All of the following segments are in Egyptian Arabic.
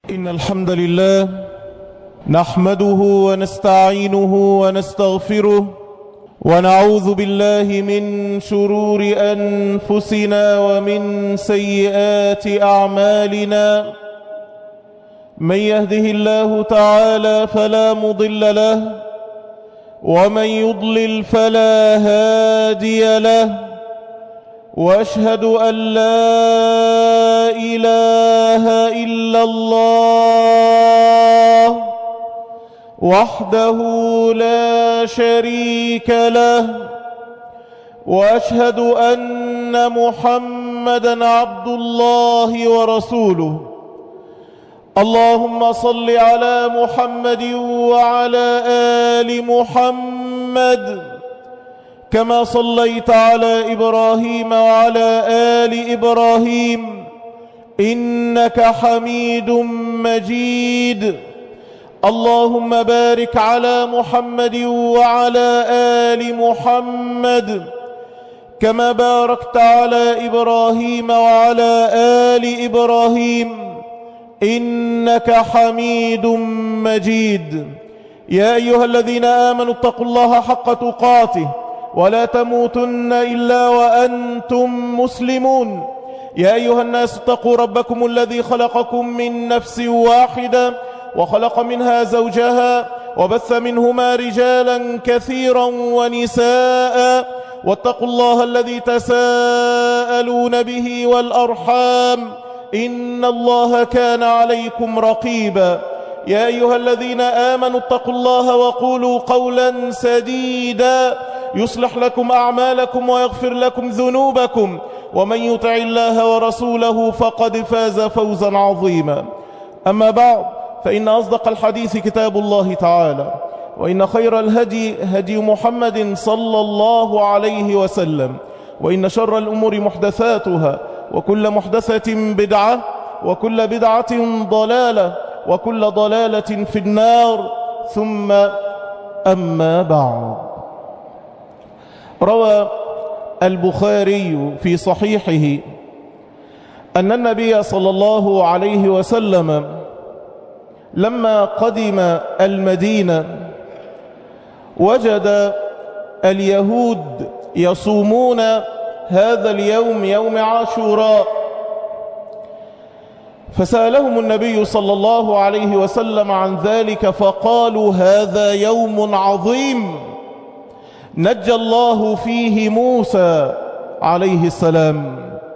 إن الحمد لله نحمده ونستعينه ونستغفره ونعوذ بالله من شرور أنفسنا ومن سيئات أعمالنا من يهده الله تعالى فلا مضل له ومن يضلل فلا هادي له واشهد ان لا اله الا الله وحده لا شريك له واشهد ان محمدا عبد الله ورسوله اللهم صل على محمد وعلى ال محمد كما صليت على إبراهيم وعلى آل إبراهيم إنك حميد مجيد اللهم بارك على محمد وعلى آل محمد كما باركت على إبراهيم وعلى آل إبراهيم إنك حميد مجيد يا أيها الذين آمنوا اتقوا الله حق تقاته ولا تموتن إلا وأنتم مسلمون يا أيها الناس اتقوا ربكم الذي خلقكم من نفس واحدة وخلق منها زوجها وبث منهما رجالا كثيرا ونساء واتقوا الله الذي تساءلون به والأرحام إن الله كان عليكم رقيبا يا أيها الذين آمنوا اتقوا الله وقولوا قولا سديدا يصلح لكم أعمالكم ويغفر لكم ذنوبكم ومن يطع الله ورسوله فقد فاز فوزا عظيما أما بعد فإن أصدق الحديث كتاب الله تعالى وإن خير الهدي هدي محمد صلى الله عليه وسلم وإن شر الأمور محدثاتها وكل محدثة بدعة وكل بدعة ضلالة وكل ضلالة في النار ثم أما بعد روى البخاري في صحيحه أن النبي صلى الله عليه وسلم لما قدم المدينة وجد اليهود يصومون هذا اليوم يوم عاشوراء فسألهم النبي صلى الله عليه وسلم عن ذلك فقالوا هذا يوم عظيم نجى الله فيه موسى عليه السلام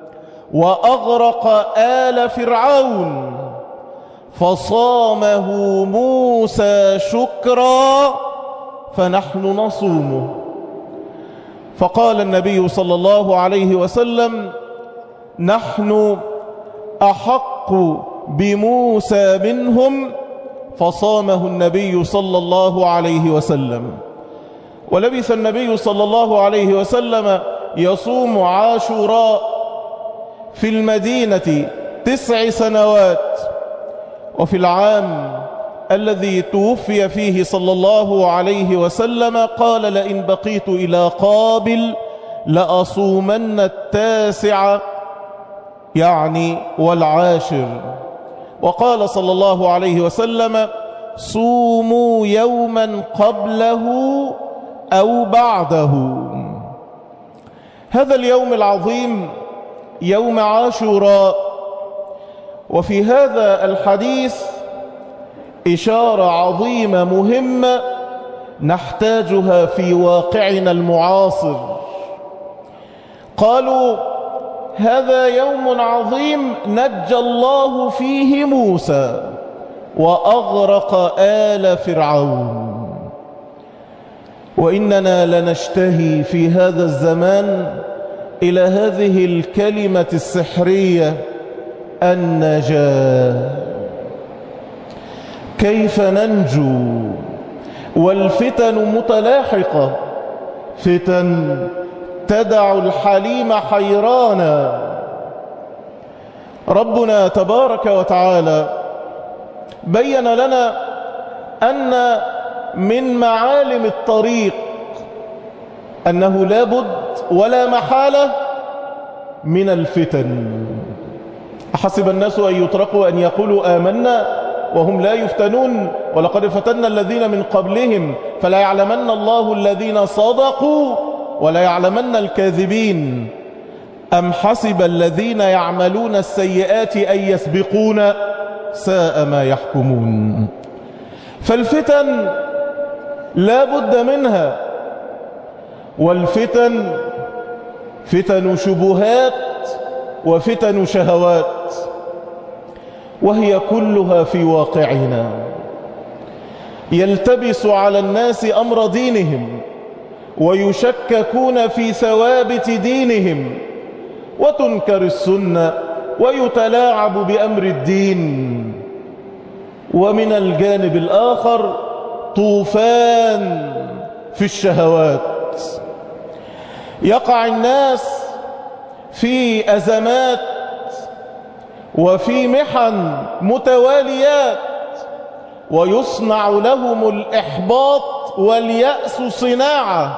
وأغرق آل فرعون فصامه موسى شكرا فنحن نصومه فقال النبي صلى الله عليه وسلم نحن أحق بموسى منهم فصامه النبي صلى الله عليه وسلم ولبث النبي صلى الله عليه وسلم يصوم عاشوراء في المدينة تسع سنوات وفي العام الذي توفي فيه صلى الله عليه وسلم قال لئن بقيت إلى قابل لأصومن التاسع يعني والعاشر وقال صلى الله عليه وسلم صوموا يوما قبله أو بعده هذا اليوم العظيم يوم عاشوراء وفي هذا الحديث إشارة عظيمة مهمة نحتاجها في واقعنا المعاصر قالوا هذا يوم عظيم نجى الله فيه موسى وأغرق آل فرعون وإننا لنشتهي في هذا الزمان إلى هذه الكلمة السحرية النجاة كيف ننجو والفتن متلاحقة فتن تدع الحليم حيرانا ربنا تبارك وتعالى بين لنا أن من معالم الطريق أنه لا بد ولا محالة من الفتن أحسب الناس أن يتركوا أن يقولوا آمنا وهم لا يفتنون ولقد فتنا الذين من قبلهم فلا يعلمن الله الذين صدقوا ولا يعلمن الكاذبين أم حسب الذين يعملون السيئات أن يسبقون ساء ما يحكمون فالفتن لا بد منها والفتن فتن شبهات وفتن شهوات وهي كلها في واقعنا يلتبس على الناس أمر دينهم ويشككون في ثوابت دينهم وتنكر السنة ويتلاعب بأمر الدين ومن الجانب الآخر طوفان في الشهوات يقع الناس في أزمات وفي محن متواليات ويصنع لهم الإحباط واليأس صناعة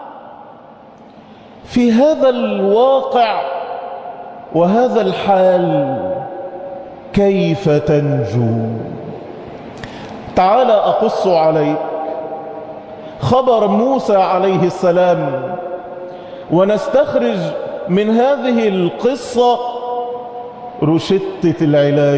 في هذا الواقع وهذا الحال كيف تنجو تعال أقص عليك خبر موسى عليه السلام ونستخرج من هذه القصة رشدة العلاج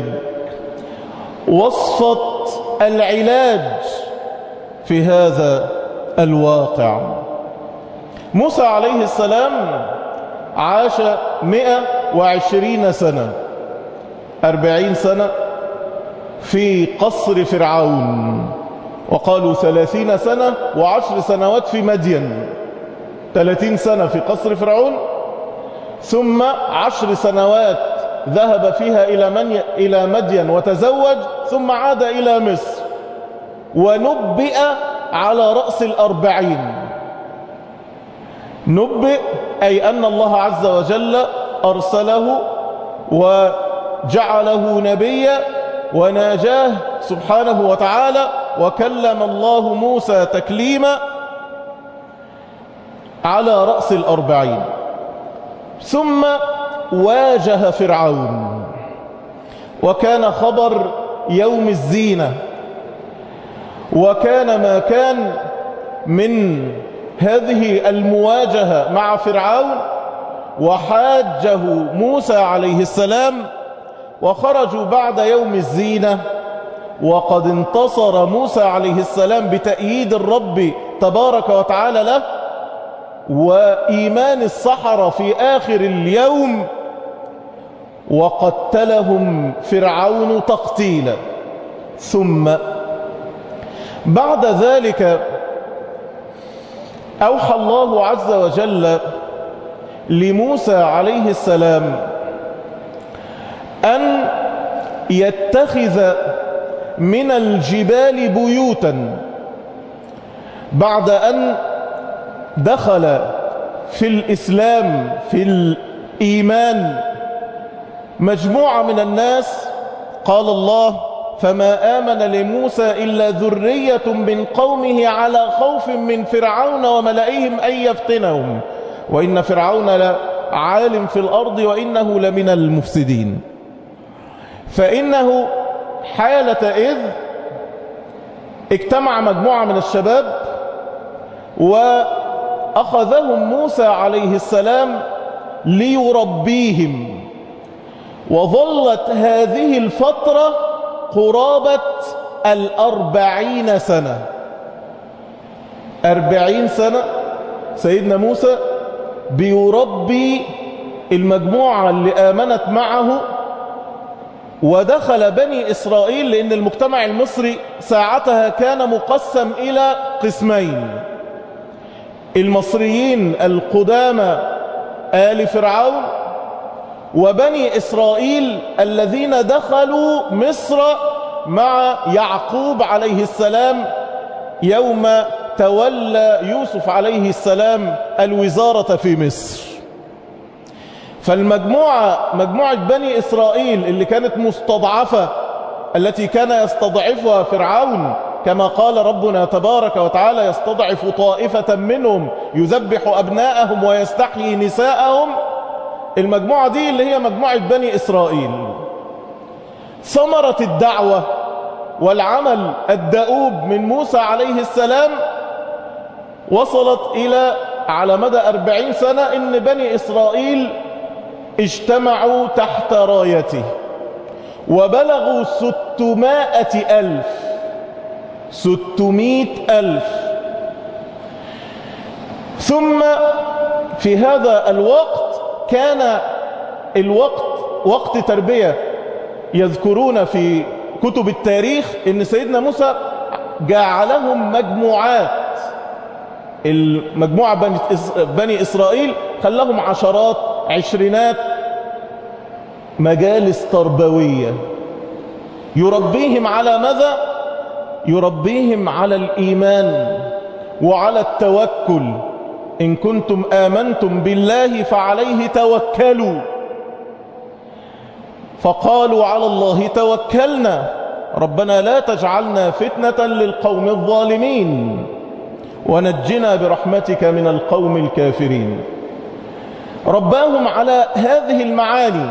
وصفة العلاج في هذا الواقع موسى عليه السلام عاش مئة وعشرين سنة أربعين سنة في قصر فرعون وقالوا ثلاثين سنة وعشر سنوات في مدين ثلاثين سنة في قصر فرعون ثم عشر سنوات ذهب فيها إلى, من إلى مدين وتزوج ثم عاد إلى مصر ونبئ على رأس الأربعين نبئ أي أن الله عز وجل أرسله وجعله نبيا وناجاه سبحانه وتعالى وكلم الله موسى تكليما على رأس الأربعين ثم واجه فرعون وكان خبر يوم الزينة وكان ما كان من هذه المواجهة مع فرعون وحاجه موسى عليه السلام وخرجوا بعد يوم الزينة وقد انتصر موسى عليه السلام بتأييد الرب تبارك وتعالى له وإيمان الصحراء في آخر اليوم وقتلهم فرعون تقتيلا ثم بعد ذلك أوحى الله عز وجل لموسى عليه السلام أن يتخذ من الجبال بيوتا بعد أن دخل في الإسلام في الإيمان مجموعة من الناس قال الله فما آمن لموسى إلا ذرية من قومه على خوف من فرعون وملئهم أن يفتنهم وإن فرعون لعالم في الأرض وإنه لمن المفسدين فإنه حالة إذ اجتمع مجموعة من الشباب وأخذهم موسى عليه السلام ليربيهم وظلت هذه الفترة قرابة الأربعين سنة أربعين سنة سيدنا موسى بيربي المجموعة اللي آمنت معه ودخل بني إسرائيل لأن المجتمع المصري ساعتها كان مقسم إلى قسمين المصريين القدامى آل فرعون وبني إسرائيل الذين دخلوا مصر مع يعقوب عليه السلام يوم تولى يوسف عليه السلام الوزارة في مصر فالمجموعة مجموعة بني إسرائيل اللي كانت مستضعفة التي كان يستضعفها فرعون كما قال ربنا تبارك وتعالى يستضعف طائفة منهم يذبح أبناءهم ويستحيي نساءهم المجموعة دي اللي هي مجموعة بني إسرائيل ثمرة الدعوة والعمل الدؤوب من موسى عليه السلام وصلت إلى على مدى أربعين سنة إن بني إسرائيل اجتمعوا تحت رايته وبلغوا ستمائة ألف ستمائة ألف ثم في هذا الوقت كان الوقت وقت تربية يذكرون في كتب التاريخ ان سيدنا موسى جعلهم مجموعات المجموعة بني, بني إسرائيل خلاهم عشرات عشرينات مجالس تربوية يربيهم على ماذا؟ يربيهم على الإيمان وعلى التوكل إن كنتم آمنتم بالله فعليه توكلوا فقالوا على الله توكلنا ربنا لا تجعلنا فتنة للقوم الظالمين ونجنا برحمتك من القوم الكافرين رباهم على هذه المعاني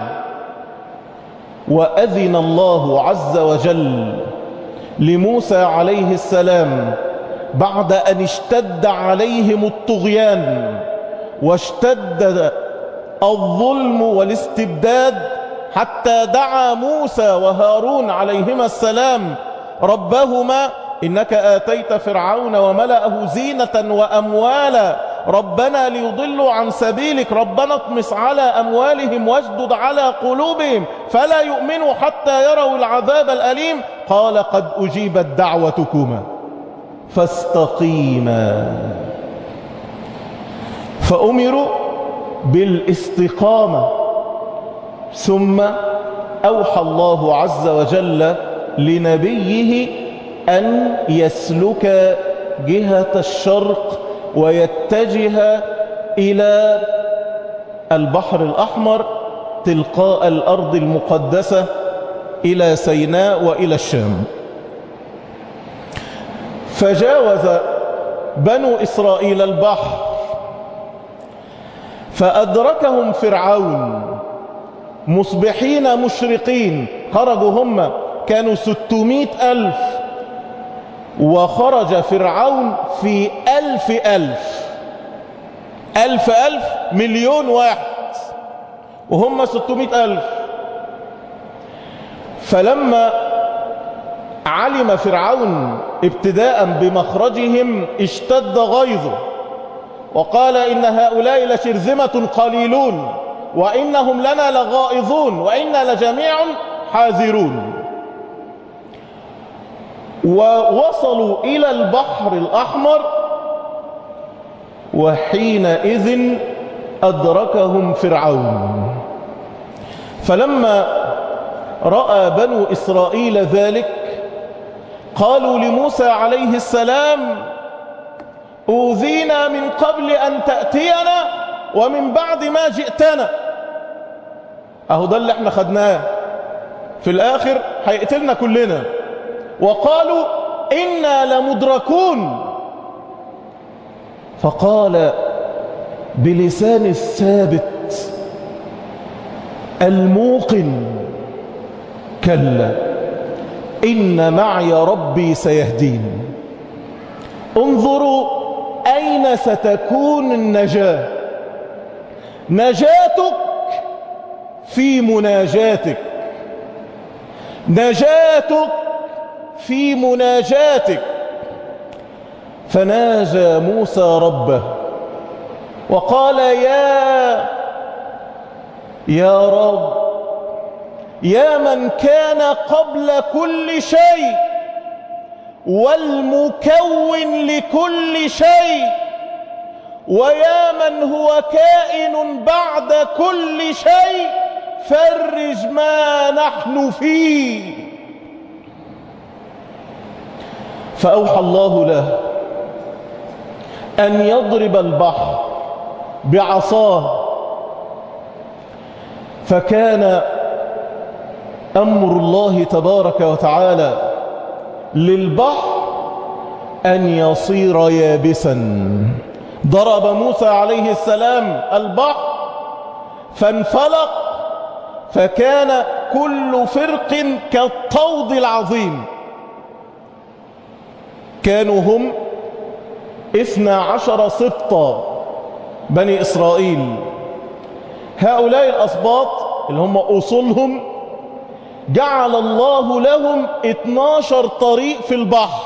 وأذن الله عز وجل لموسى عليه السلام بعد أن اشتد عليهم الطغيان واشتد الظلم والاستبداد حتى دعا موسى وهارون عليهما السلام ربهما إنك آتيت فرعون وملأه زينة وأموالا ربنا ليضلوا عن سبيلك ربنا اطمس على أموالهم واشدد على قلوبهم فلا يؤمنوا حتى يروا العذاب الأليم قال قد أجيبت دعوتكما فاستقيما فأمروا بالاستقامة ثم أوحى الله عز وجل لنبيه أن يسلك جهة الشرق ويتجه إلى البحر الأحمر تلقاء الأرض المقدسة إلى سيناء وإلى الشام فجاوز بنو إسرائيل البحر فأدركهم فرعون مصبحين مشرقين خرجوا هم كانوا ستمائة ألف وخرج فرعون في ألف ألف ألف ألف مليون واحد وهم ستمائة ألف فلما علم فرعون ابتداء بمخرجهم اشتد غيظه وقال إن هؤلاء لشرذمة قليلون وإنهم لنا لغائظون وإنا لجميع حاذرون ووصلوا إلى البحر الأحمر وحينئذ أدركهم فرعون فلما رأى بنو إسرائيل ذلك قالوا لموسى عليه السلام أوذينا من قبل أن تأتينا ومن بعد ما جئتنا أهو ده اللي احنا خدناه في الآخر هيقتلنا كلنا وقالوا إنا لمدركون فقال بلسان الثابت الموقن كلا إن معي ربي سيهدين انظروا أين ستكون النجاة نجاتك في مناجاتك نجاتك في مناجاتك فناجى موسى ربه وقال يا يا رب يا من كان قبل كل شيء والمكون لكل شيء ويا من هو كائن بعد كل شيء فرج ما نحن فيه فأوحى الله له أن يضرب البحر بعصاه فكان أمر الله تبارك وتعالى للبحر أن يصير يابسا ضرب موسى عليه السلام البحر فانفلق فكان كل فرق كالطود العظيم كانوا هم اثنا عشر سبطة بني إسرائيل هؤلاء الأسباط اللي هم أصولهم جعل الله لهم 12 طريق في البحر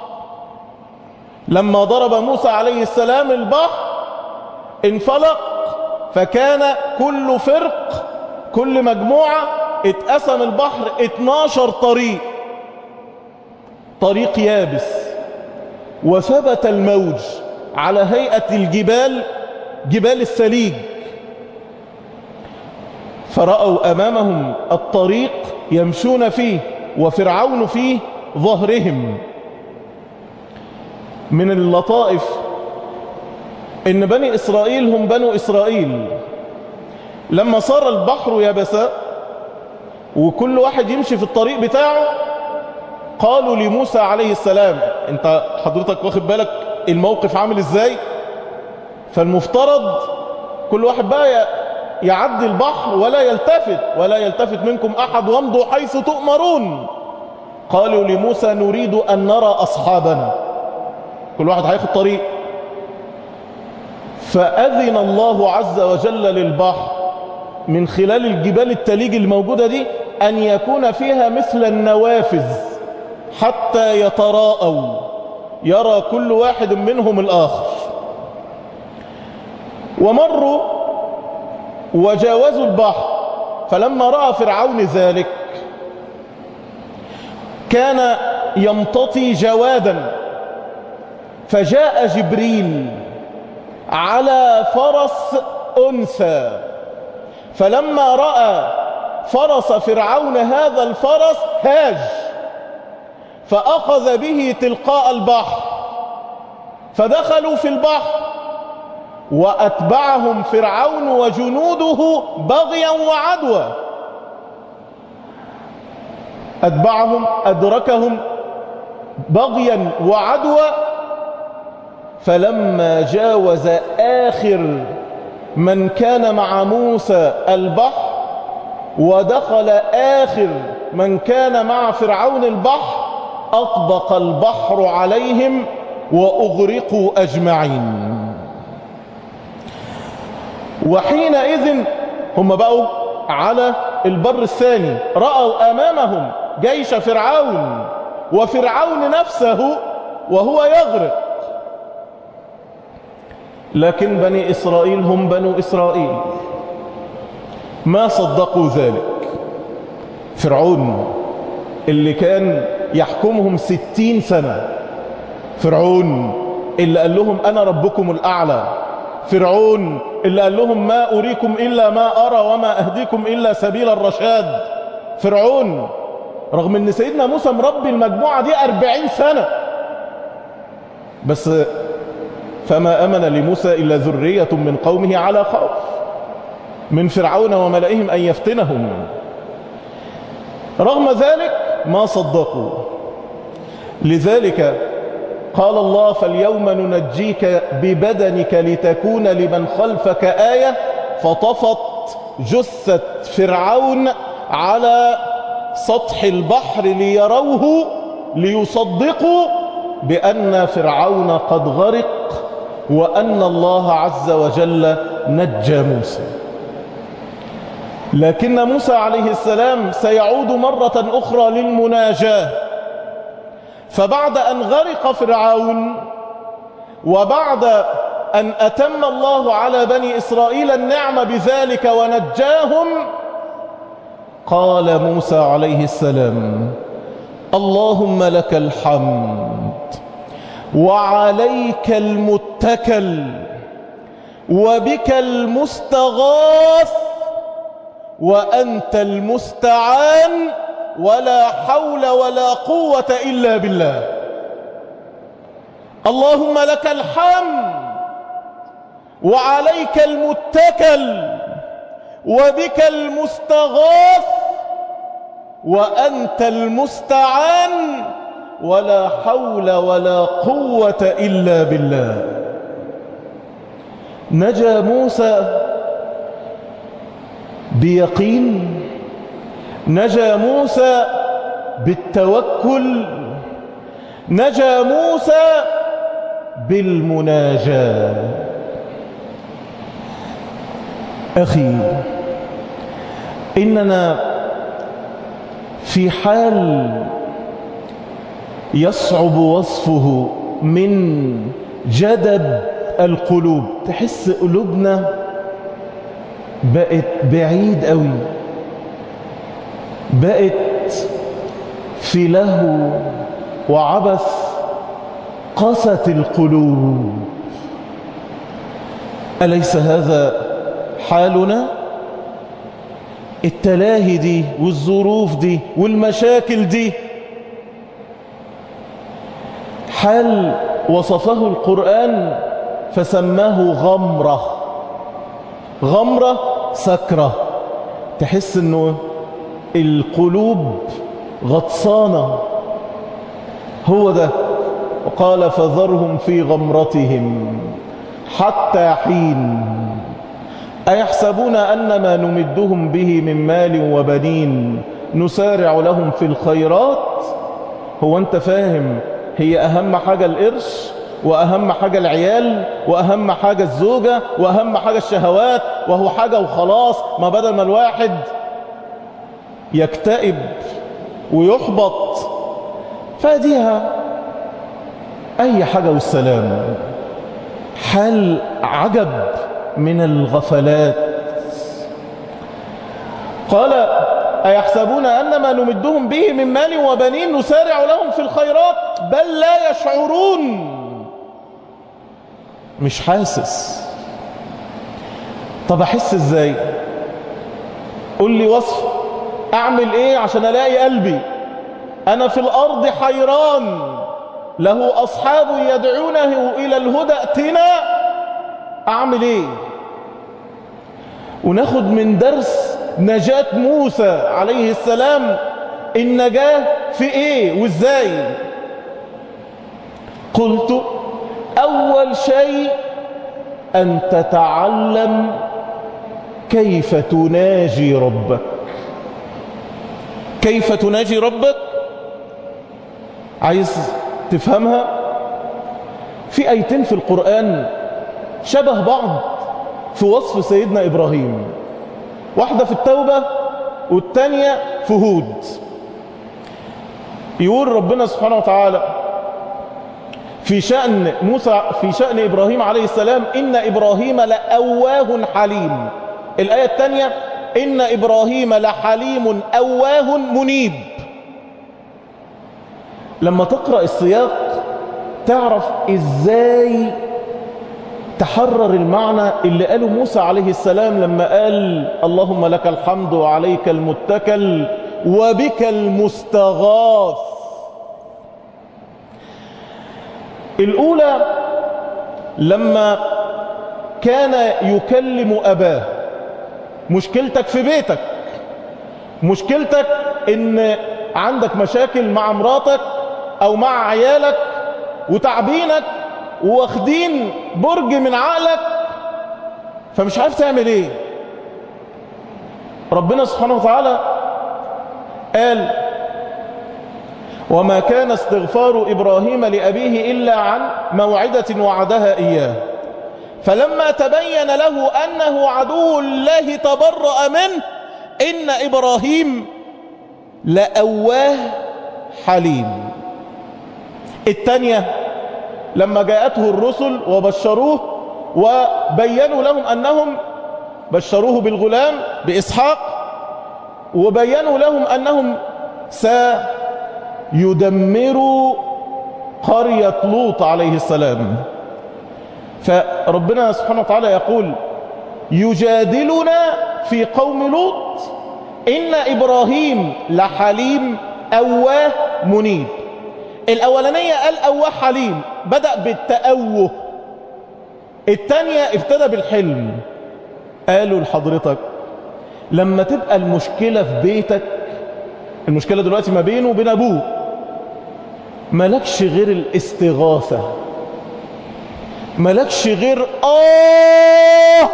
لما ضرب موسى عليه السلام البحر انفلق فكان كل فرق كل مجموعة اتقسم البحر 12 طريق طريق يابس وثبت الموج على هيئة الجبال جبال السليج فرأوا أمامهم الطريق يمشون فيه وفرعون فيه ظهرهم من اللطائف ان بني اسرائيل هم بنو اسرائيل لما صار البحر يبسا وكل واحد يمشي في الطريق بتاعه قالوا لموسى عليه السلام انت حضرتك واخد بالك الموقف عامل ازاي فالمفترض كل واحد بقى يعدي البحر ولا يلتفت ولا يلتفت منكم احد وامضوا حيث تؤمرون قالوا لموسى نريد ان نرى اصحابنا كل واحد هياخد طريق فأذن الله عز وجل للبحر من خلال الجبال التليج الموجودة دي أن يكون فيها مثل النوافذ حتى يتراءوا يرى كل واحد منهم الآخر ومروا وجاوزوا البحر فلما رأى فرعون ذلك كان يمتطي جوادا فجاء جبريل على فرس أنثى فلما رأى فرس فرعون هذا الفرس هاج فأخذ به تلقاء البحر فدخلوا في البحر وأتبعهم فرعون وجنوده بغيا وعدوى أتبعهم أدركهم بغيا وعدوى فلما جاوز آخر من كان مع موسى البحر ودخل آخر من كان مع فرعون البحر أطبق البحر عليهم وأغرقوا أجمعين وحينئذ هم بقوا على البر الثاني رأوا أمامهم جيش فرعون وفرعون نفسه وهو يغرق لكن بني إسرائيل هم بنو إسرائيل ما صدقوا ذلك فرعون اللي كان يحكمهم ستين سنة فرعون اللي قال لهم أنا ربكم الأعلى فرعون اللي قال لهم ما أريكم إلا ما أرى وما أهديكم إلا سبيل الرشاد فرعون رغم أن سيدنا موسى مربي المجموعة دي أربعين سنة بس فما أمن لموسى إلا ذرية من قومه على خوف من فرعون وملئهم أن يفتنهم رغم ذلك ما صدقوا لذلك قال الله فاليوم ننجيك ببدنك لتكون لمن خلفك آية فطفت جثة فرعون على سطح البحر ليروه ليصدقوا بأن فرعون قد غرق وأن الله عز وجل نجى موسى لكن موسى عليه السلام سيعود مرة أخرى للمناجاة فبعد أن غرق فرعون وبعد أن أتم الله على بني إسرائيل النعمة بذلك ونجاهم قال موسى عليه السلام اللهم لك الحمد وعليك المتكل وبك المستغاث وأنت المستعان ولا حول ولا قوة إلا بالله اللهم لك الحمد وعليك المتكل وبك المستغاث وأنت المستعان ولا حول ولا قوة إلا بالله نجا موسى بيقين نجا موسى بالتوكل نجا موسى بالمناجاة أخي إننا في حال يصعب وصفه من جدب القلوب تحس قلوبنا بقت بعيد قوي بقت في لهو وعبث قست القلوب أليس هذا حالنا التلاهي دي والظروف دي والمشاكل دي حال وصفه القرآن فسماه غمرة غمرة سكرة تحس انه القلوب غطسانة هو ده وقال فذرهم في غمرتهم حتى حين أيحسبون أن ما نمدهم به من مال وبنين نسارع لهم في الخيرات هو أنت فاهم هي أهم حاجة القرش وأهم حاجة العيال وأهم حاجة الزوجة وأهم حاجة الشهوات وهو حاجة وخلاص ما بدل ما الواحد يكتئب ويحبط فاديها أي حاجة والسلام حال عجب من الغفلات قال أيحسبون أن ما نمدهم به من مال وبنين نسارع لهم في الخيرات بل لا يشعرون مش حاسس طب أحس إزاي قل لي وصف أعمل إيه عشان ألاقي قلبي أنا في الأرض حيران له أصحاب يدعونه إلى الهدى ائتنا أعمل إيه وناخد من درس نجاة موسى عليه السلام النجاة في إيه وإزاي قلت أول شيء أن تتعلم كيف تناجي ربك كيف تناجي ربك عايز تفهمها في ايتين في القرآن شبه بعض في وصف سيدنا إبراهيم واحدة في التوبة والتانية في هود يقول ربنا سبحانه وتعالى في شأن موسى في شأن إبراهيم عليه السلام إن إبراهيم لأواه حليم الآية الثانية إن إبراهيم لحليم أواه منيب لما تقرأ السياق تعرف إزاي تحرر المعنى اللي قاله موسى عليه السلام لما قال اللهم لك الحمد وعليك المتكل وبك المستغاث الأولى لما كان يكلم أباه مشكلتك في بيتك مشكلتك ان عندك مشاكل مع مراتك او مع عيالك وتعبينك واخدين برج من عقلك فمش عارف تعمل ايه ربنا سبحانه وتعالى قال وما كان استغفار إبراهيم لأبيه إلا عن موعدة وعدها إياه فلما تبين له أنه عدو الله تبرأ منه إن إبراهيم لأواه حليم الثانية لما جاءته الرسل وبشروه وبينوا لهم أنهم بشروه بالغلام بإسحاق وبينوا لهم أنهم سيدمروا قرية لوط عليه السلام فربنا سبحانه وتعالى يقول يجادلنا في قوم لوط إن إبراهيم لحليم أواه منيب الأولانية قال أواه حليم بدأ بالتأوه الثانية ابتدى بالحلم قالوا لحضرتك لما تبقى المشكلة في بيتك المشكلة دلوقتي ما بينه وبين أبوه ملكش غير الاستغاثة ملكش غير آه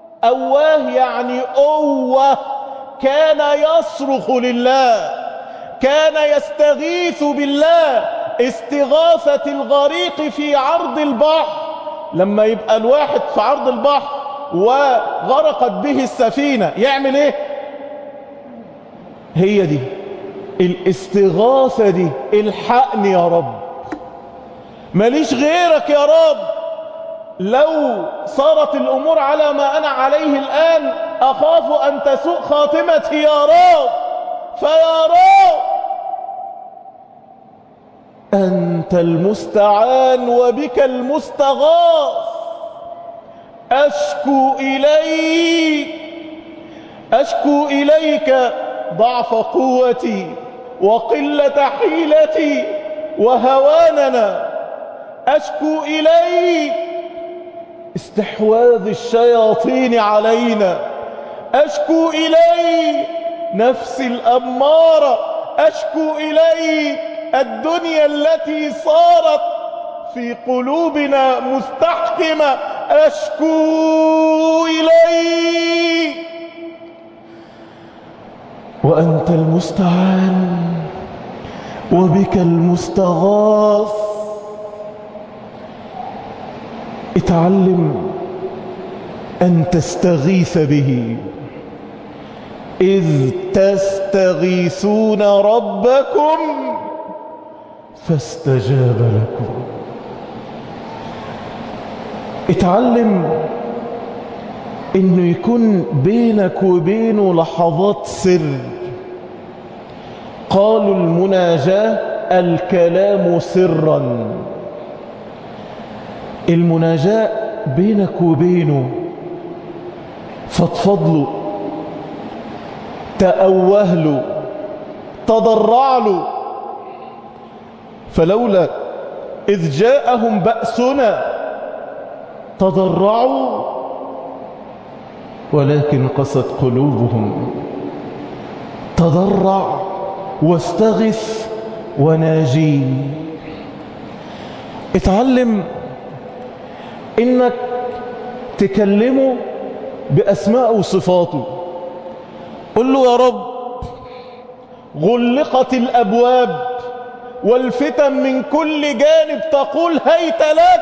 أواه يعني أوه كان يصرخ لله كان يستغيث بالله استغاثة الغريق في عرض البحر لما يبقى الواحد في عرض البحر وغرقت به السفينة يعمل ايه هي دي الاستغاثة دي الحقني يا رب ماليش غيرك يا رب لو صارت الأمور على ما أنا عليه الآن أخاف أن تسوء خاتمتي يا رب فيا رب أنت المستعان وبك المستغاث أشكو إليك أشكو إليك ضعف قوتي وقلة حيلتي وهواننا أشكو إليك استحواذ الشياطين علينا أشكو إليك نفسي الأمارة أشكو إليك الدنيا التي صارت في قلوبنا مستحكمة أشكو إليك وأنت المستعان وبك المستغاث اتعلم أن تستغيث به إذ تستغيثون ربكم فاستجاب لكم اتعلم انه يكون بينك وبينه لحظات سر قالوا المناجاة الكلام سرا المناجاة بينك وبينه فضفض له تأوه له تضرع له فلولا إذ جاءهم بأسنا تضرعوا ولكن قست قلوبهم تضرع واستغث وناجي اتعلم انك تكلمه باسماء وصفاته قل له يا رب غلقت الابواب والفتن من كل جانب تقول هيت لك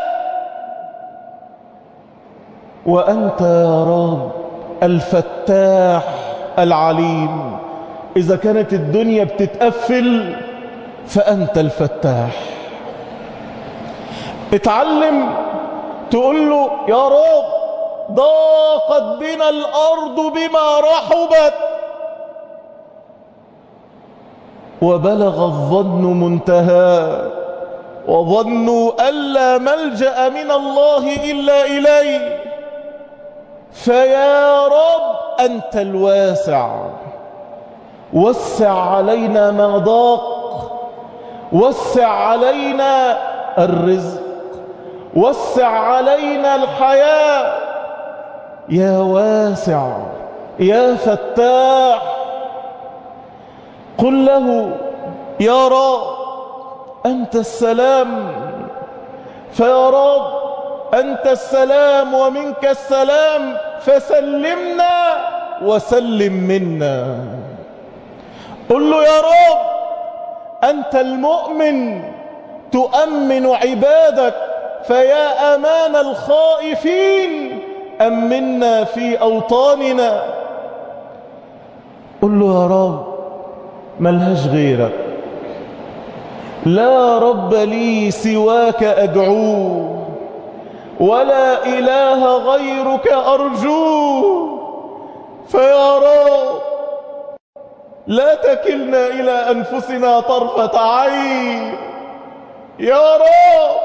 وأنت يا رب الفتاح العليم إذا كانت الدنيا بتتقفل فأنت الفتاح اتعلم تقول له يا رب ضاقت بنا الأرض بما رحبت وبلغ الظن منتهى وظنوا ألا ملجأ من الله إلا إليه فيا رب أنت الواسع وسع علينا ما ضاق وسع علينا الرزق وسع علينا الحياة يا واسع يا فتاح قل له يا رب أنت السلام فيا رب أنت السلام ومنك السلام فسلمنا وسلم منا قل له يا رب أنت المؤمن تؤمن عبادك فيا أمان الخائفين أمنا في أوطاننا قل له يا رب ملهاش غيرك لا رب لي سواك أدعوه ولا إله غيرك أرجوه فيا رب لا تكلنا إلى أنفسنا طرفة عين يا رب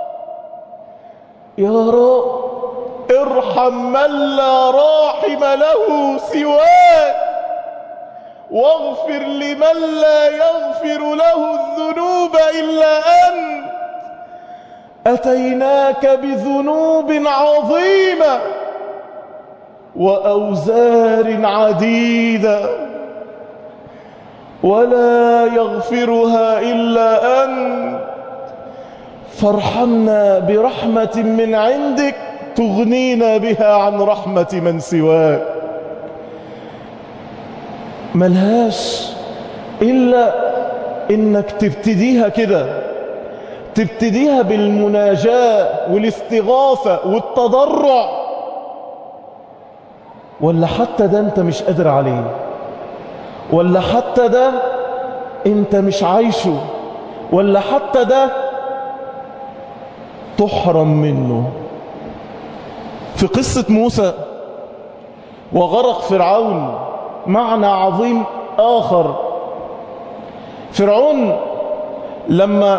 يا رب ارحم من لا راحم له سواك واغفر لمن لا يغفر له الذنوب إلا أنت أتيناك بذنوب عظيمة وأوزار عديدة ولا يغفرها إلا أنت فارحمنا برحمة من عندك تغنينا بها عن رحمة من سواك ملهاش إلا انك تبتديها كده تبتديها بالمناجاة والاستغاثة والتضرع ولا حتى ده انت مش قادر عليه ولا حتى ده انت مش عايشه ولا حتى ده تحرم منه في قصة موسى وغرق فرعون معنى عظيم آخر فرعون لما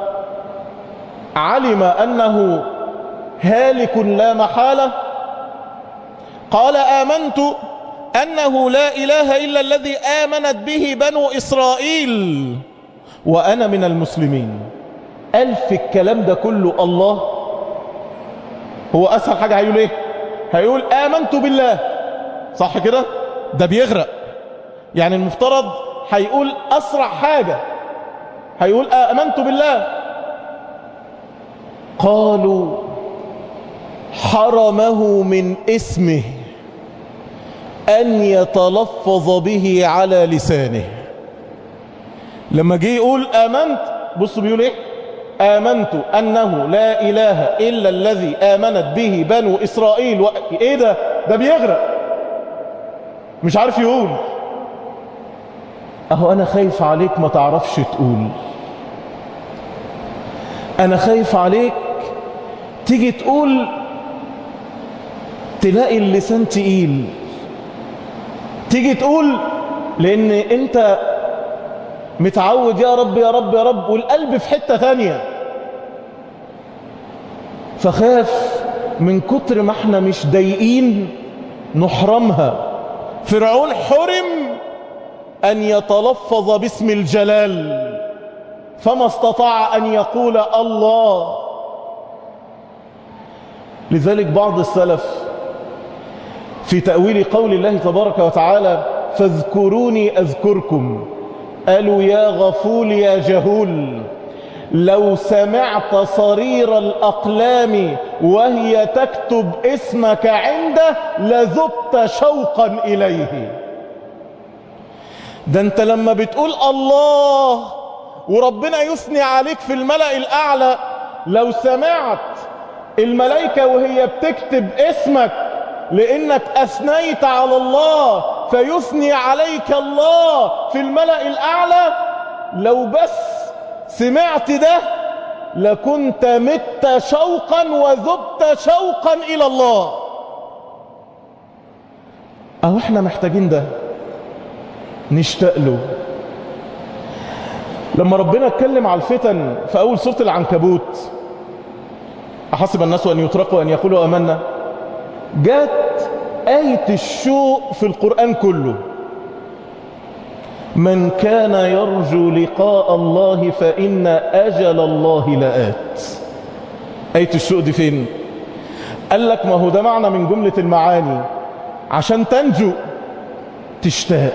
علم أنه هالك لا محالة قال آمنت أنه لا إله إلا الذي آمنت به بنو إسرائيل وأنا من المسلمين قال في الكلام ده كله الله هو أسهل حاجة هيقول إيه هيقول آمنت بالله صح كده ده بيغرق يعني المفترض هيقول أسرع حاجة هيقول آمنت بالله قالوا حرمه من اسمه أن يتلفظ به على لسانه لما جه يقول آمنت بصوا بيقول إيه آمنت أنه لا إله إلا الذي آمنت به بنو إسرائيل و... إيه ده ده بيغرق مش عارف يقول أهو أنا خايف عليك ما تعرفش تقول أنا خايف عليك تيجي تقول تلاقي اللسان تقيل تيجي تقول لأن أنت متعود يا رب يا رب يا رب والقلب في حتة تانية فخاف من كتر ما احنا مش ضايقين نحرمها فرعون حرم أن يتلفظ باسم الجلال فما استطاع أن يقول الله لذلك بعض السلف في تأويل قول الله تبارك وتعالى فاذكروني أذكركم قالوا يا غفول يا جهول لو سمعت صرير الأقلام وهي تكتب اسمك عنده لذبت شوقا إليه ده انت لما بتقول الله وربنا يثني عليك في الملأ الأعلى لو سمعت الملائكة وهي بتكتب اسمك لأنك أثنيت على الله فيثني عليك الله في الملأ الأعلى لو بس سمعت ده لكنت مت شوقا وذبت شوقا إلى الله أهو احنا محتاجين ده نشتاق له لما ربنا اتكلم على الفتن في أول سورة العنكبوت أحسب الناس أن يتركوا أن يقولوا أمنا جات آية الشوق في القرآن كله من كان يرجو لقاء الله فإن أجل الله لآت آية الشوق دي فين قال لك ما هو ده معنى من جملة المعاني عشان تنجو تشتاق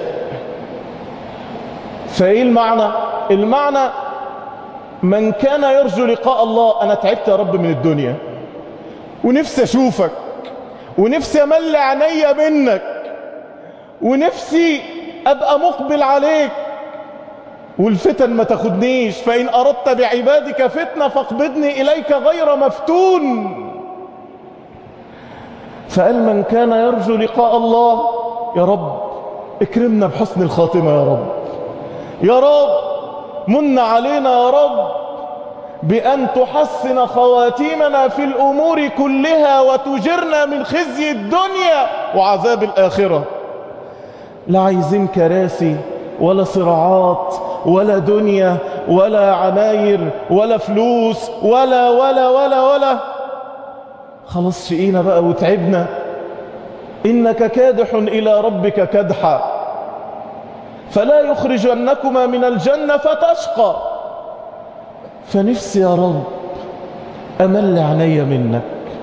فايه المعنى المعنى من كان يرجو لقاء الله انا تعبت يا رب من الدنيا ونفسي اشوفك ونفسي امل عينيا منك ونفسي ابقى مقبل عليك والفتن ما تاخدنيش فان اردت بعبادك فتنه فاقبضني اليك غير مفتون فقال من كان يرجو لقاء الله يا رب اكرمنا بحسن الخاتمه يا رب يا رب من علينا يا رب بأن تحسن خواتيمنا في الأمور كلها وتجرنا من خزي الدنيا وعذاب الآخرة لا عايزين كراسي ولا صراعات ولا دنيا ولا عماير ولا فلوس ولا ولا ولا ولا خلاص شقينا بقى وتعبنا إنك كادح إلى ربك كدحا فلا يخرجنكما من الجنة فتشقى فنفسي يا رب أمل عيني منك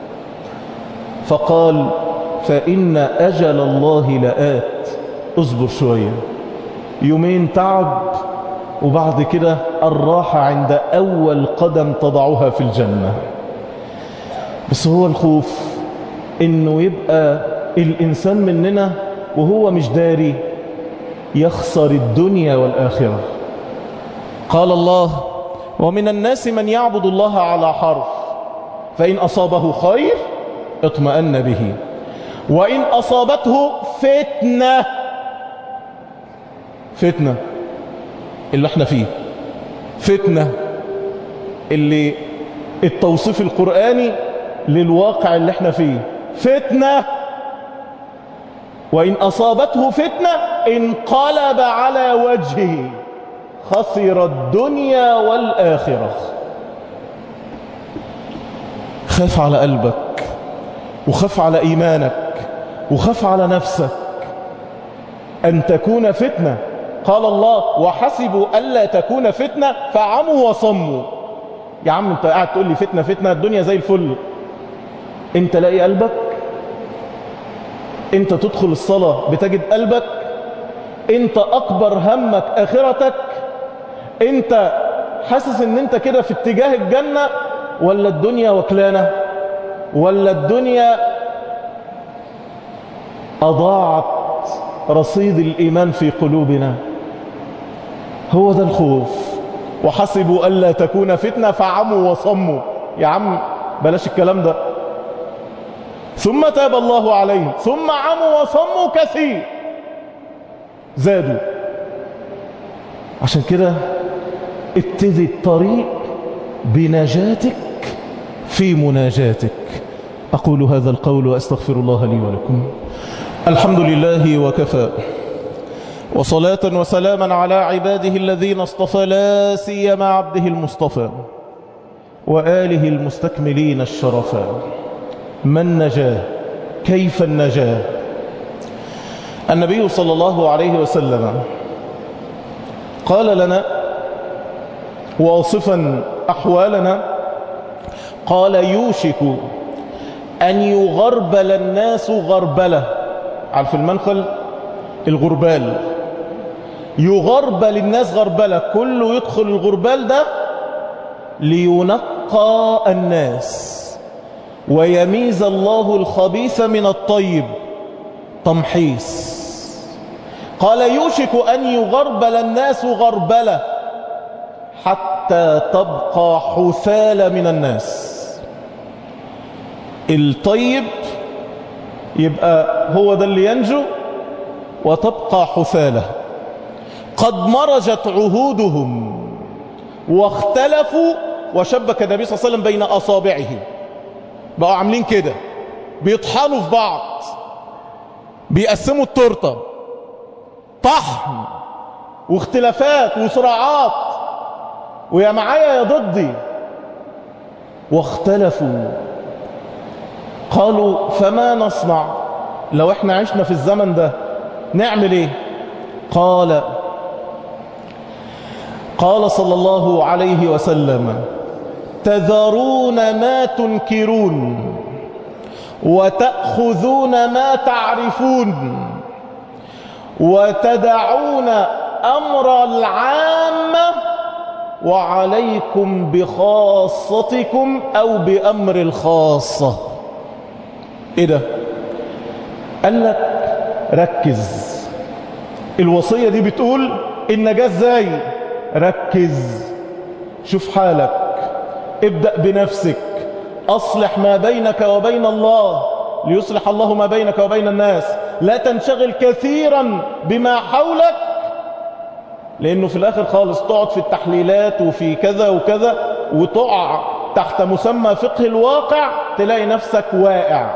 فقال فإن أجل الله لآت اصبر شوية يومين تعب وبعد كده الراحة عند أول قدم تضعها في الجنة بس هو الخوف إنه يبقى الإنسان مننا وهو مش داري يخسر الدنيا والآخرة قال الله ومن الناس من يعبد الله على حرف فإن أصابه خير اطمأن به وإن أصابته فتنة فتنة اللي احنا فيه فتنة اللي التوصيف القرآني للواقع اللي احنا فيه فتنة وإن أصابته فتنة انقلب على وجهه خسر الدنيا والآخرة خاف على قلبك وخاف على إيمانك وخاف على نفسك أن تكون فتنة قال الله وحسبوا ألا تكون فتنة فعموا وصموا يا عم انت قاعد تقول لي فتنة فتنة الدنيا زي الفل انت لاقي قلبك انت تدخل الصلاة بتجد قلبك انت اكبر همك اخرتك انت حاسس ان انت كده في اتجاه الجنة ولا الدنيا وكلانة ولا الدنيا اضاعت رصيد الايمان في قلوبنا هو ده الخوف وحسبوا ألا تكون فتنة فعموا وصموا يا عم بلاش الكلام ده ثم تاب الله عليهم ثم عموا وصموا كثير زادوا عشان كده ابتدي الطريق بنجاتك في مناجاتك أقول هذا القول وأستغفر الله لي ولكم الحمد لله وكفى وصلاة وسلاما على عباده الذين اصطفى لا سيما عبده المصطفى وآله المستكملين الشرفاء ما النجاة كيف النجاة النبي صلى الله عليه وسلم قال لنا واصفا أحوالنا قال يوشك أن يغربل الناس غربلة عارف المنخل الغربال يغربل الناس غربلة كله يدخل الغربال ده لينقى الناس ويميز الله الخبيث من الطيب تمحيص قال يوشك أن يغربل الناس غربلة حتى تبقى حثالة من الناس الطيب يبقى هو ده اللي ينجو وتبقى حثالة قد مرجت عهودهم واختلفوا وشبك النبي صلى الله عليه وسلم بين أصابعه بقوا عاملين كده بيطحنوا في بعض بيقسموا التورته طحن واختلافات وصراعات ويا معايا يا ضدي واختلفوا قالوا فما نصنع لو احنا عشنا في الزمن ده نعمل ايه قال قال صلى الله عليه وسلم تذرون ما تنكرون وتأخذون ما تعرفون وتدعون أمر العامة وعليكم بخاصتكم أو بأمر الخاصة إيه ده قال لك ركز الوصية دي بتقول النجاة ازاي ركز شوف حالك ابدأ بنفسك أصلح ما بينك وبين الله ليصلح الله ما بينك وبين الناس لا تنشغل كثيرا بما حولك لأنه في الآخر خالص تقعد في التحليلات وفي كذا وكذا وتقع تحت مسمى فقه الواقع تلاقي نفسك واقع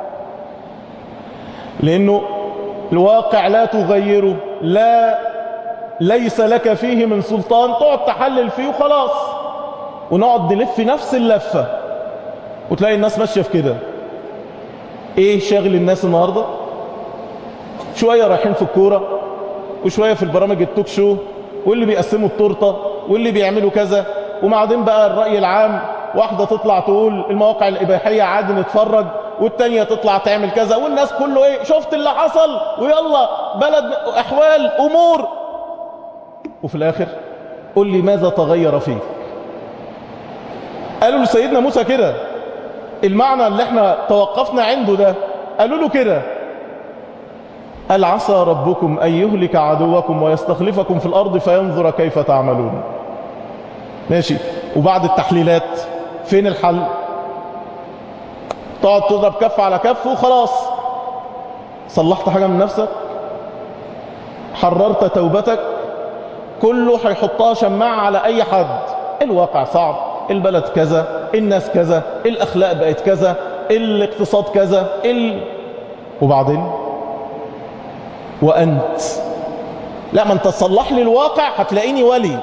لأنه الواقع لا تغيره لا ليس لك فيه من سلطان تقعد تحلل فيه وخلاص ونقعد نلف نفس اللفة وتلاقي الناس ماشية في كده ايه شاغل الناس النهاردة شوية رايحين في الكورة وشوية في البرامج التوك شو واللي بيقسموا التورتة واللي بيعملوا كذا وبعدين بقى الرأي العام واحدة تطلع تقول المواقع الإباحية عادي نتفرج والتانية تطلع تعمل كذا والناس كله ايه شفت اللي حصل ويلا بلد احوال امور وفي الاخر قل لي ماذا تغير فيك قالوا لسيدنا موسى كده المعنى اللي احنا توقفنا عنده ده قالوا له كده قال عسى ربكم أن يهلك عدوكم ويستخلفكم في الأرض فينظر كيف تعملون ماشي وبعد التحليلات فين الحل تقعد تضرب كف على كف وخلاص صلحت حاجة من نفسك حررت توبتك كله هيحطها شماعة على أي حد الواقع صعب البلد كذا الناس كذا الأخلاق بقت كذا الاقتصاد كذا ال... وبعدين وأنت لا ما انت تصلح لي الواقع هتلاقيني ولي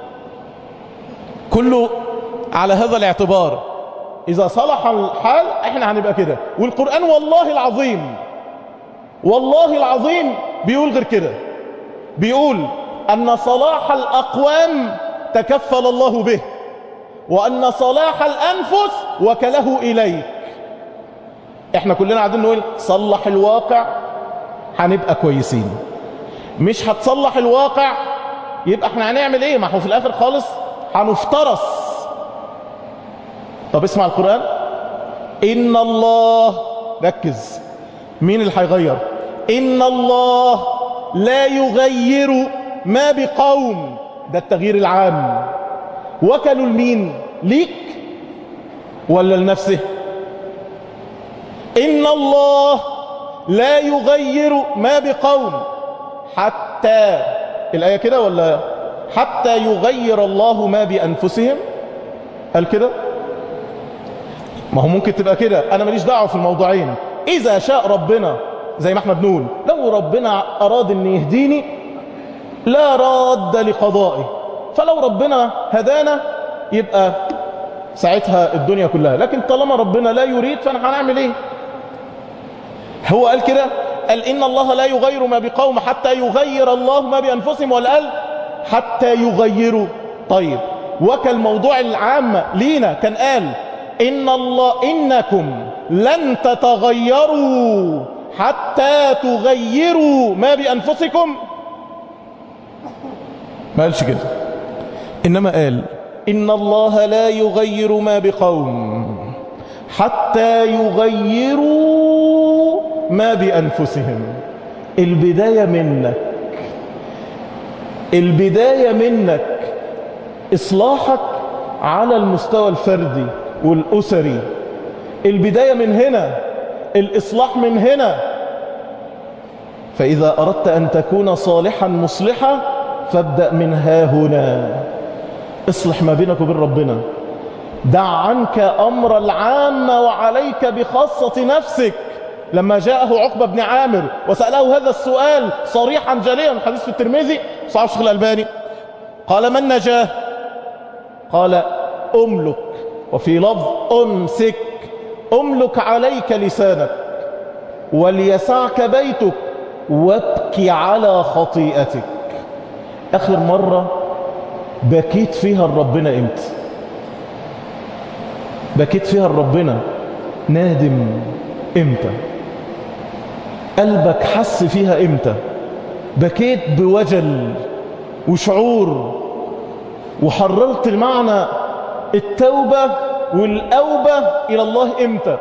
كله على هذا الاعتبار إذا صلح الحال احنا هنبقى كده والقرآن والله العظيم والله العظيم بيقول غير كده بيقول أن صلاح الأقوام تكفل الله به وأن صلاح الأنفس وكله إليك احنا كلنا قاعدين نقول صلح الواقع هنبقى كويسين مش هتصلح الواقع يبقى احنا هنعمل ايه ما هو في الاخر خالص هنفترس طب اسمع القرآن ان الله ركز مين اللي هيغير ان الله لا يغير ما بقوم ده التغيير العام وكلوا لمين ليك ولا لنفسه ان الله لا يغير ما بقوم حتى الآية كده ولا حتى يغير الله ما بأنفسهم قال كده ما هو ممكن تبقى كده أنا ماليش دعوة في الموضوعين إذا شاء ربنا زي ما احنا بنقول لو ربنا أراد أن يهديني لا راد لقضائه فلو ربنا هدانا يبقى ساعتها الدنيا كلها لكن طالما ربنا لا يريد فانا هنعمل ايه هو قال كده قال إن الله لا يغير ما بقوم حتى يغير الله ما بأنفسهم ولا قال حتى يغيروا طيب وكالموضوع العام لينا كان قال إن الله إنكم لن تتغيروا حتى تغيروا ما بأنفسكم ما قالش كده إنما قال إن الله لا يغير ما بقوم حتى يغيروا ما بأنفسهم البداية منك البداية منك إصلاحك على المستوى الفردي والأسري البداية من هنا الإصلاح من هنا فإذا أردت أن تكون صالحا مصلحا فابدأ من ها هنا اصلح ما بينك وبين ربنا دع عنك أمر العام وعليك بخاصة نفسك لما جاءه عقبة بن عامر وسأله هذا السؤال صريحا جليا الحديث في الترمذي صحيح الشيخ الألباني قال من نجاه قال أملك وفي لفظ أمسك أملك عليك لسانك وليسعك بيتك وابكي على خطيئتك آخر مرة بكيت فيها لربنا امتى بكيت فيها لربنا نادم امتى قلبك حس فيها امتى بكيت بوجل وشعور وحررت المعنى التوبة والأوبة إلى الله امتى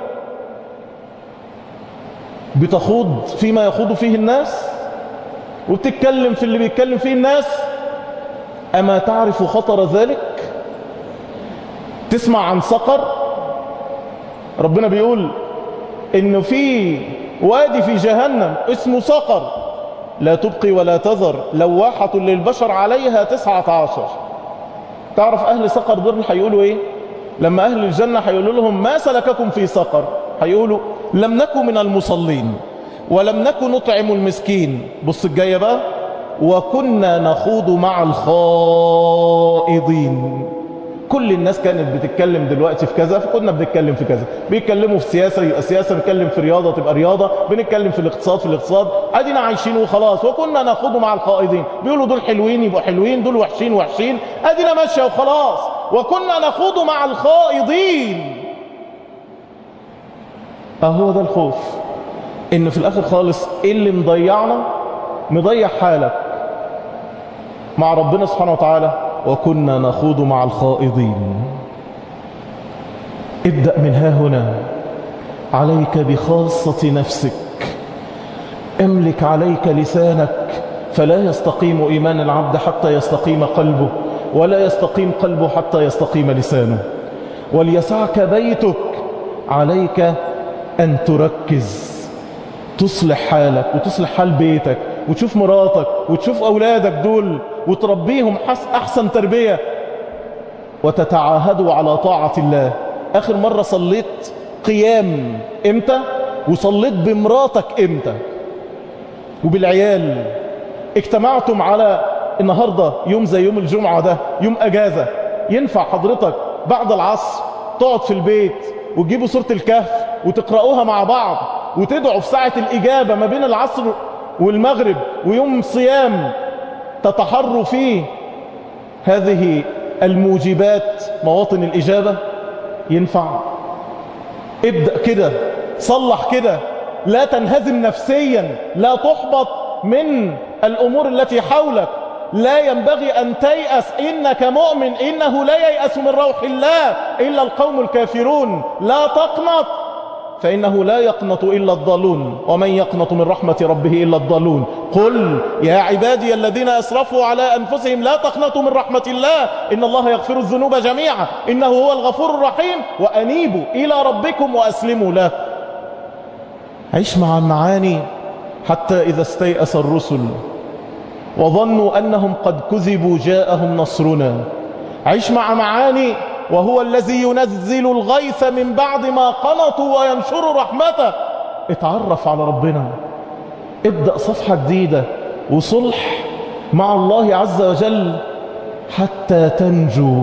بتخوض فيما يخوض فيه الناس وبتتكلم في اللي بيتكلم فيه الناس أما تعرف خطر ذلك تسمع عن سقر ربنا بيقول انه في وادي في جهنم اسمه سقر لا تبقي ولا تذر لواحة للبشر عليها تسعة عشر تعرف اهل سقر دول هيقولوا ايه لما اهل الجنة هيقولوا لهم ما سلككم في سقر هيقولوا لم نكن من المصلين ولم نكن نطعم المسكين بص الجاية بقى وكنا نخوض مع الخائضين كل الناس كانت بتتكلم دلوقتي في كذا فكنا بنتكلم في كذا بيتكلموا في سياسة يبقى سياسة بنتكلم في رياضة تبقى رياضة بنتكلم في الاقتصاد في الاقتصاد ادينا عايشين وخلاص وكنا ناخده مع القائدين بيقولوا دول حلوين يبقوا حلوين دول وحشين وحشين ادينا ماشية وخلاص وكنا ناخده مع الخائضين اهو ده الخوف ان في الاخر خالص ايه اللي مضيعنا مضيع حالك مع ربنا سبحانه وتعالى وكنا نخوض مع الخائضين ابدأ من ها هنا عليك بخاصة نفسك املك عليك لسانك فلا يستقيم إيمان العبد حتى يستقيم قلبه ولا يستقيم قلبه حتى يستقيم لسانه وليسعك بيتك عليك أن تركز تصلح حالك وتصلح حال بيتك وتشوف مراتك وتشوف أولادك دول وتربيهم أحسن تربية وتتعاهدوا على طاعة الله آخر مرة صليت قيام إمتى وصليت بمراتك إمتى وبالعيال اجتمعتم على النهاردة يوم زي يوم الجمعة ده يوم أجازة ينفع حضرتك بعد العصر تقعد في البيت وتجيبوا سورة الكهف وتقرأوها مع بعض وتدعوا في ساعة الإجابة ما بين العصر والمغرب ويوم صيام تتحروا فيه هذه الموجبات مواطن الإجابة ينفع ابدأ كده صلح كده لا تنهزم نفسيا لا تحبط من الأمور التي حولك لا ينبغي أن تيأس إنك مؤمن إنه لا ييأس من روح الله إلا القوم الكافرون لا تقنط فإنه لا يقنط إلا الضالون ومن يقنط من رحمة ربه إلا الضالون قل يا عبادي الذين أسرفوا على أنفسهم لا تقنطوا من رحمة الله إن الله يغفر الذنوب جميعا إنه هو الغفور الرحيم وأنيبوا إلى ربكم وأسلموا له عيش مع المعاني حتى إذا استيأس الرسل وظنوا أنهم قد كذبوا جاءهم نصرنا عيش مع معاني وهو الذي ينزل الغيث من بعد ما قنطوا وينشر رحمته اتعرف على ربنا ابدأ صفحة جديدة وصلح مع الله عز وجل حتى تنجو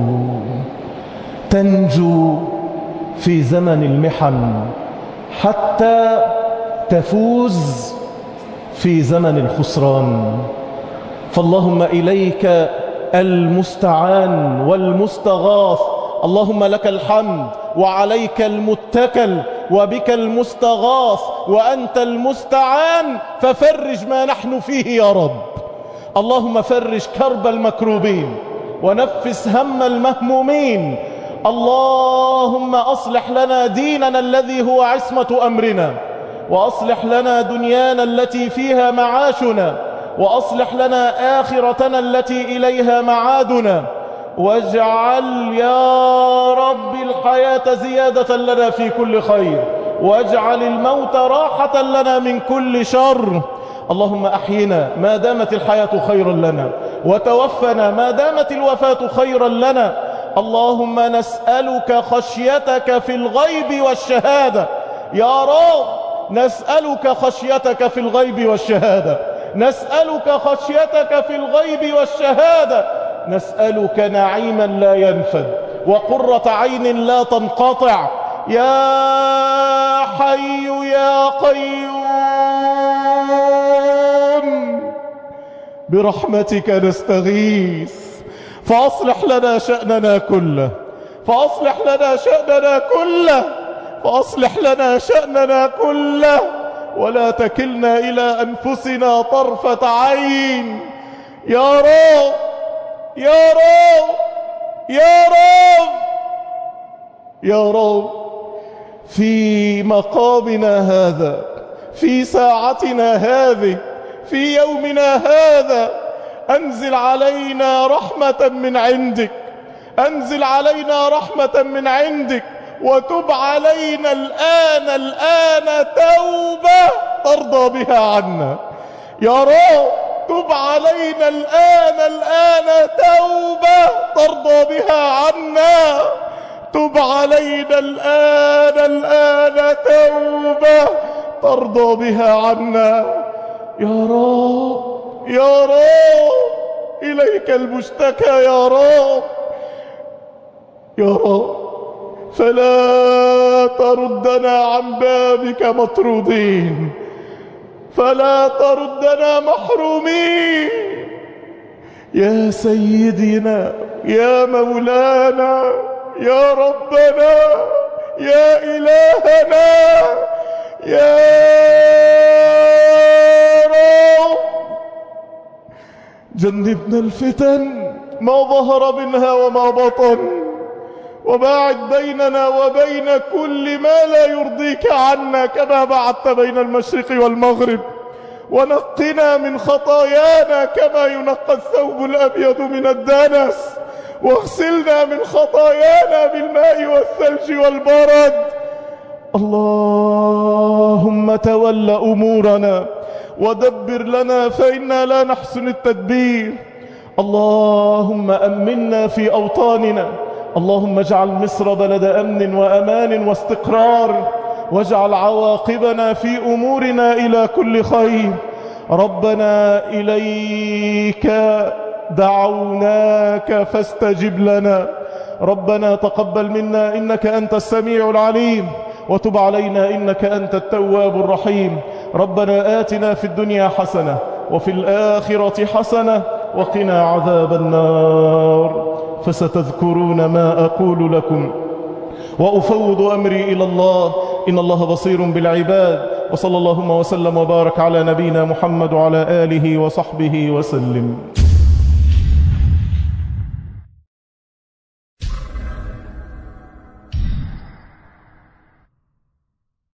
تنجو في زمن المحن حتى تفوز في زمن الخسران فاللهم إليك المستعان والمستغاث اللهم لك الحمد وعليك المتكل وبك المستغاث وأنت المستعان ففرج ما نحن فيه يا رب اللهم فرج كرب المكروبين ونفس هم المهمومين اللهم أصلح لنا ديننا الذي هو عصمة أمرنا وأصلح لنا دنيانا التي فيها معاشنا وأصلح لنا آخرتنا التي إليها معادنا واجعل يا رب الحياة زيادة لنا في كل خير واجعل الموت راحة لنا من كل شر اللهم أحينا ما دامت الحياة خيرا لنا وتوفنا ما دامت الوفاة خيرا لنا اللهم نسألك خشيتك في الغيب والشهادة يا رب نسألك خشيتك في الغيب والشهادة نسألك خشيتك في الغيب والشهادة نسألك نعيما لا ينفد وقرة عين لا تنقطع يا حي يا قيوم برحمتك نستغيث فأصلح لنا شأننا كله فأصلح لنا شأننا كله فأصلح لنا شأننا كله ولا تكلنا إلى أنفسنا طرفة عين يا رب يا رب يا رب يا رب في مقامنا هذا في ساعتنا هذه في يومنا هذا أنزل علينا رحمة من عندك أنزل علينا رحمة من عندك وتب علينا الآن الآن توبة ترضى بها عنا يا رب تب علينا الآن الآن توبة ترضى بها عنا تب علينا الآن الآن توبة ترضى بها عنا يا رب يا رب إليك المشتكى يا رب يا رب فلا تردنا عن بابك مطرودين فلا تردنا محرومين يا سيدنا يا مولانا يا ربنا يا إلهنا يا رب جنبنا الفتن ما ظهر منها وما بطن وباعد بيننا وبين كل ما لا يرضيك عنا كما بعدت بين المشرق والمغرب ونقنا من خطايانا كما ينقى الثوب الأبيض من الدنس واغسلنا من خطايانا بالماء والثلج والبرد اللهم تول أمورنا ودبر لنا فإنا لا نحسن التدبير اللهم أمنا في أوطاننا اللهم اجعل مصر بلد أمن وأمان واستقرار واجعل عواقبنا في أمورنا إلى كل خير ربنا إليك دعوناك فاستجب لنا ربنا تقبل منا إنك أنت السميع العليم وتب علينا إنك أنت التواب الرحيم ربنا آتنا في الدنيا حسنة وفي الآخرة حسنة وقنا عذاب النار فستذكرون ما أقول لكم وأفوض أمري إلى الله إن الله بصير بالعباد وصلى اللهم وسلم وبارك على نبينا محمد وعلى آله وصحبه وسلم